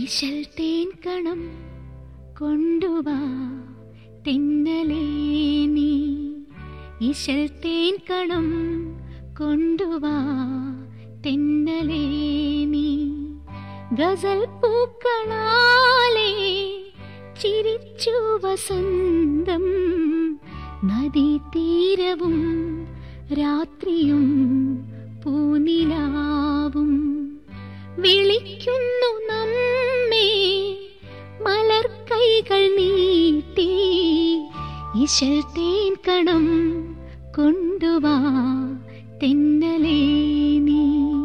ഈശൽ തേൻ കണം കൊണ്ടുവാ തെന്നലേ നീ ഈശൽ തേൻ കണം കൊണ്ടുവാ തെന്നലേ നീ ഗസൽ പൂക്കളാലേ ചിരിച്ചു വസന്തം നദീതീരവും രാത്രിയും പൂനിലാവും വിളിക്കുന്നു നമ്മെ മലർക്കൈകൾ നീട്ടി ഇശൽ തേൻ കണം കൊണ്ടുവാ തെന്നലേ നീ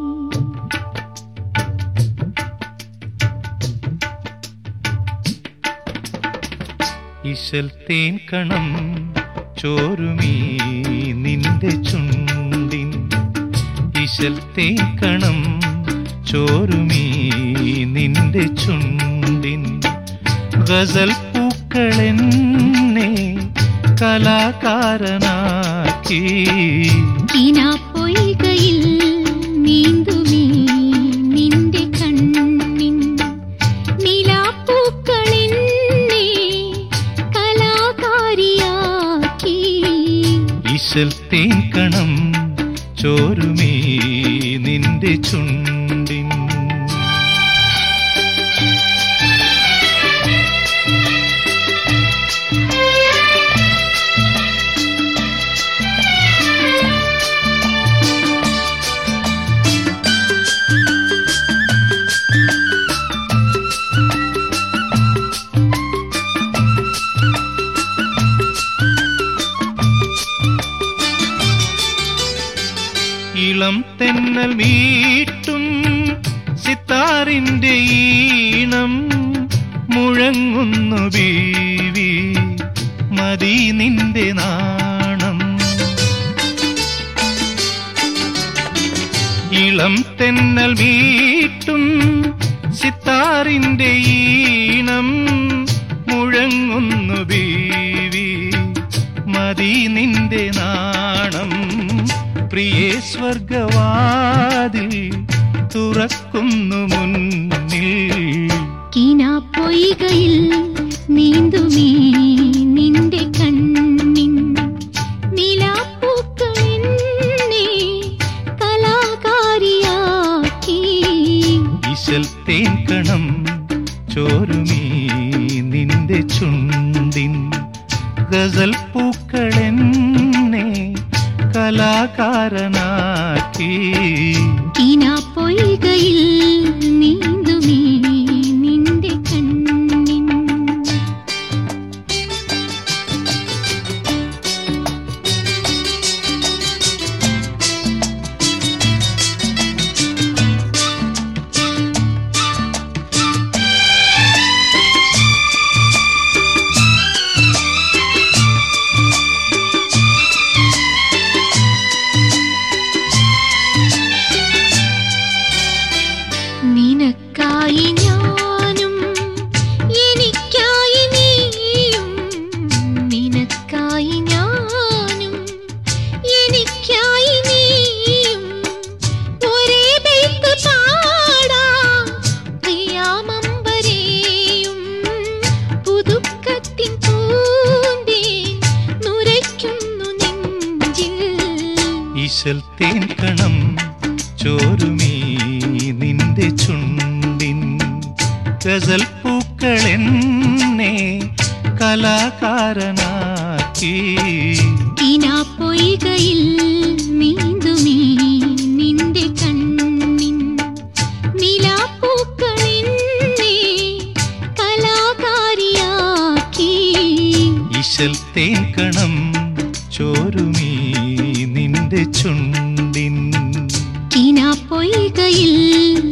ഇശൽ തേൻ കണം ചോരുമീ നിന്റെ ചുണ്ടിൻ ഇശൽ തേൻ കണം ചോരുമീ നിന്റെ ചുണ്ടിൻ ഗസൽ പൂക്കളെന്നെ കലാകാരനാക്കി പൊയ്കയിൽ നീന്തുമീ നിന്റെ കണ്ണിൻ നിലാപ്പൂക്കളെന്നെ കലാകാരിയാക്കി ഇശൽ തേൻ കണം ചോരുമീ നിന്റെ ചുണ്ടിൻ ഇളം തെന്നൽ മീട്ടും സിത്താറിന്റെ ഈണം മുഴങ്ങുന്നു ബീവി മതി നിന്റെ നാണം ഇളം തെന്നൽ മീട്ടും സിത്താറിന്റെ ഈണം മുഴങ്ങുന്നു ബീവി മതി നിന്റെ നാണം പ്രിയേ സ്വർഗവാതിൽ തുറക്കുന്നു മുന്നിൽ പൊയ്കയിൽ നീന്തുമീ നിന്റെ കണ്ണിൻ നിലാപ്പൂക്കളെന്നെ കലാകാരിയാക്കി ഇശൽ തേൻ കണം ചോരുമീ നിന്റെ ചുണ്ടിൻ ഗസൽ പൂക്കളെന്നെ കലാകാരനാക്കി പൊയ്കയിൽ നീന്തുമീ നിന്റെ കണ്ണിൻ നിനക്കായി ഞാനും എനിക്കായി നീയും നിനക്കായി ഞാനും എനിക്കായി നീയും ഒരേ ബെയ്ത്ത് പാടാം പ്രിയാമമ്പരേയും പുതുക്കത്തിൻ പൂന്തേ നുരയ്ക്കുന്നു നെഞ്ചിൽ ഇശൽ തേൻ കണം ചോരുമീ നിന്റെ ചുണ്ടിൻ ഗസൽ പൂക്കളെന്നെ കലാകാരനാക്കി പൊയ്കയിൽ നീന്തുമീ നിന്റെ കണ്ണിൻ നിലാപ്പൂക്കളെന്നെ കലാകാരിയാക്കി ഇശൽ തേൻ കണം ചോരുമീ നിന്റെ ചുണ്ടിൻ പൊയ്കയിൽ